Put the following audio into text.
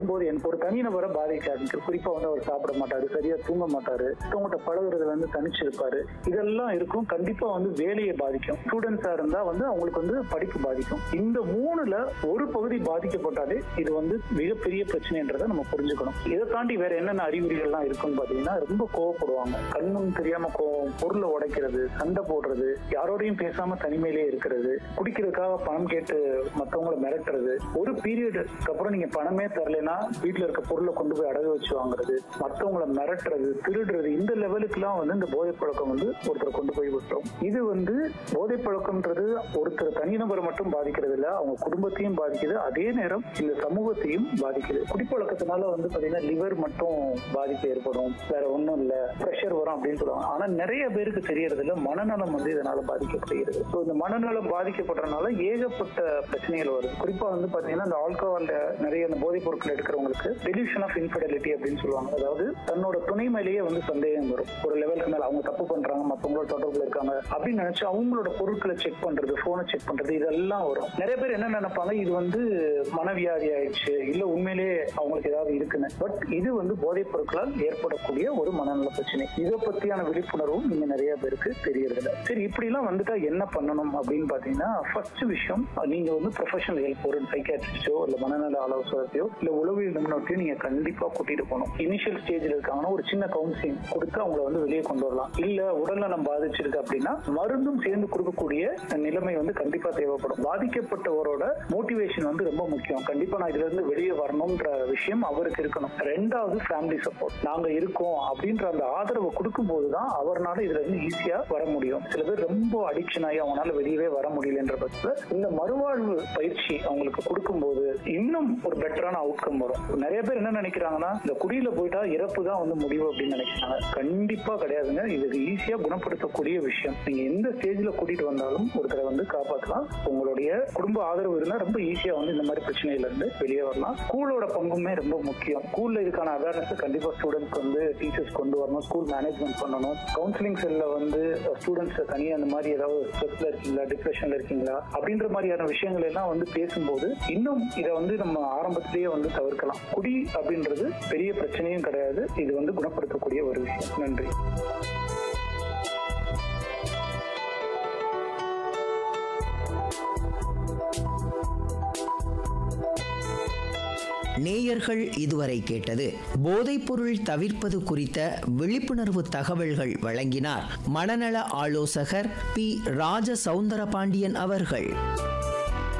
போது எனக்கு ஒரு தனிநபரை பாதிக்க ஆரம்பிக்கும் குறிப்பா வந்து அவர் சாப்பிட மாட்டாரு சரியா தூங்க மாட்டாரு மத்தவங்ககிட்ட பழகுறதுல வந்து தனிச்சு இருப்பாரு இதெல்லாம் இருக்கும் கண்டிப்பா வந்து வேலையை பாதிக்கும் ஸ்டூடெண்ட்ஸா இருந்தா வந்து அவங்களுக்கு வந்து படிப்பு பாதிக்கும் இந்த மூணுல ஒரு பகுதி பாதிக்கப்பட்டாலே இது வந்து மிகப்பெரிய பிரச்சனைன்றதை நம்ம புரிஞ்சுக்கணும் இதை தாண்டி வேற என்னென்ன அறிகுறிகள்லாம் இருக்குன்னு பாத்தீங்கன்னா ரொம்ப கோவப்படுவாங்க கண்ணும் தெரியாம கோவம் பொருளை உடைக்கிறது சண்டை போடுறது யாரோடையும் பேசாம தனிமையிலே இருக்கிறது குடிக்கிறதுக்காக பணம் கேட்டு மத்தவங்கள மிரட்டுறது ஒரு பீரியடுக்கு அப்புறம் நீங்க பணமே தரலைன்னா வீட்டுல இருக்க பொருளை கொண்டு போய் அடகு வச்சு வாங்குறது மத்தவங்கள மிரட்டுறது திருடுறது இந்த லெவலுக்குலாம் வந்து இந்த போதை பழக்கம் வந்து ஒருத்தரை கொண்டு போய் விட்டுரும் இது வந்து போதை பழக்கம்ன்றது ஒருத்தர் தனிநபரை மட்டும் பாதிக்கிறது இல்ல அவங்க குடும்பத்தையும் பாதிக்குது அதே நேரம் இந்த சமூகத்தையும் பாதிக்குது குடிப்பழக்கத்தினால வந்து பாத்தீங்கன்னா லிவர் மட்டும் பாதிப்பு ஏற்படும் வேற ஒண்ணும் இல்ல பிரஷர் வரும் அப்படின்னு சொல்லுவாங்க ஆனா நிறைய பேருக்கு தெரியறது இல்ல மனநலம் வந்து இதனால பாதிக்கப்படுகிறது ஸோ இந்த மனநலம் பாதிக்கப்படுறதுனால ஏகப்பட்ட பிரச்சனைகள் வருது குறிப்பா வந்து பாத்தீங்கன்னா இந்த ஆல்கஹால்ல நிறைய இந்த போதைப் பொருட்கள் எடுக்கிறவங்களுக்கு டெலியூஷன் ஆஃப் இன்ஃபிடலிட்டி அப்படின்னு சொல்லுவாங்க அதாவது தன்னோட துணை மேலேயே வந்து சந்தேகம் வரும் ஒரு லெவலுக்கு மேல அவங்க தப்பு பண்றாங்க மத்தவங்களோட தொடர்புல இருக்காங்க அப்படின்னு நினைச்சு அவங்களோட பொருட்களை செக் பண்றது போனை செக் பண்றது இதெல்லாம் வரும் நிறைய பேர் என்ன நினைப்பாங்க இது வந்து மனவியாதி ஆயிடுச்சு இல்ல உண்மையிலேயே அவங்களுக்கு ஏதாவது இருக்குன்னு பட் இது வந்து போதைப் பொருட்களால் ஏற்படக்கூடிய ஒரு மனநல பிரச்சனை இதை பத்தியான விழிப்புணர்வும் நீங்க நிறைய பேருக்கு தெரியறதில்ல சரி இப்படி எல்லாம் வந்துட்டா என்ன பண்ணணும் அப்படின்னு பாத்தீங்கன்னா ஃபர்ஸ்ட் விஷயம் நீங்க வந்து ப்ரொஃபஷனல் ஹெல்ப் ஒரு சைக்காட்ரிஸ்டோ இல்ல மனநல ஆலோசகத்தையோ இல்ல உளவியல் நிபுணர்த்தையோ நீங்க கண்டிப்பா கூட்டிட்டு போகணும் இனிஷியல் ஸ்டேஜ்ல இருக்காங்கன்னா ஒரு சின்ன கவுன்சிலிங் கொடுத்து அவங்கள வந்து வெளியே கொண்டு வரலாம் இல்ல உடல்நலம் பாதிச்சிருக்கு அப்படின்னா மருந்தும் சேர்ந்து கொடுக்கக்கூடிய நிலைமை வந்து கண்டிப்பா தேவைப்படும் பாதிக்கப்பட்டவரோட மோட்டிவேஷன் வந்து ரொம்ப முக்கியம் கண்டிப்பா நான் இதுல இருந்து வெளியே வரணும்ன்ற விஷயம் அவருக்கு இருக்கணும் ரெண்டாவது ஃபேமிலி சப்போர்ட் நாங்க இருக்கோம் அப்படின்ற அந்த ஆதரவை கொடுக்கும் போதுதான் அவர்னால இதுல இருந்து ஈஸியா வர முடியும் சில பேர் ரொம்ப அடிக்ஷன் ஆகி அவங்களால வெளியவே வர முடியலன்ற பட்சத்துல இந்த மறுவாழ்வு பயிற்சி அவங்களுக்கு கொடுக்கும்போது இன்னும் ஒரு பெட்டரான அவுட்கம் வரும் நிறைய பேர் என்ன நினைக்கிறாங்கன்னா இந்த குடியில போயிட்டா இறப்பு தான் வந்து முடிவு அப்படின்னு நினைக்கிறாங்க கண்டிப்பா கிடையாதுங்க இது ஈஸியா குணப்படுத்தக்கூடிய விஷயம் நீங்க எந்த ஸ்டேஜ்ல கூட்டிட்டு வந்தாலும் ஒருத்தரை வந்து காப்பாற்றலாம் உங்களுடைய குடும்ப ஆதரவு இருந்தா ரொம்ப ஈஸியா வந்து இந்த மாதிரி பிரச்சனையில இருந்து வெளியே வரலாம் ஸ்கூலோட பங்குமே ரொம்ப முக்கியம் ஸ்கூல்ல இதுக்கான அவேர்னஸ் கண்டிப்பா ஸ்டூடெண்ட்ஸ் வந்து டீச்சர்ஸ் கொண்டு வரணும் ஸ்கூல் மேனேஜ்மெண்ட் பண்ணணும் கவுன்சிலிங் செல்ல வந்து ஸ்டூடெண்ட்ஸ் தனியா அந்த மாதிரி ஏதாவது ஸ்ட்ரெஸ்ல இருக்கீங்களா டிப்ரெஷன்ல இருக்கீங்களா அப்படின்ற மாதிரியான விஷயங்கள் எல்லாம் வந்து பேசும்போது இன்னும் இதை வந்து நம்ம ஆரம்பத்திலேயே வந்து தவிர்க்கலாம் குடி அப்படின்றது பெரிய பிரச்சனையும் கிடையாது இது வந்து குணப்படுத்தக்கூடிய ஒரு விஷயம் நன்றி நேயர்கள் இதுவரை கேட்டது போதைப்பொருள் தவிர்ப்பது குறித்த விழிப்புணர்வு தகவல்கள் வழங்கினார் மனநல ஆலோசகர் பி ராஜ சவுந்தரபாண்டியன் அவர்கள்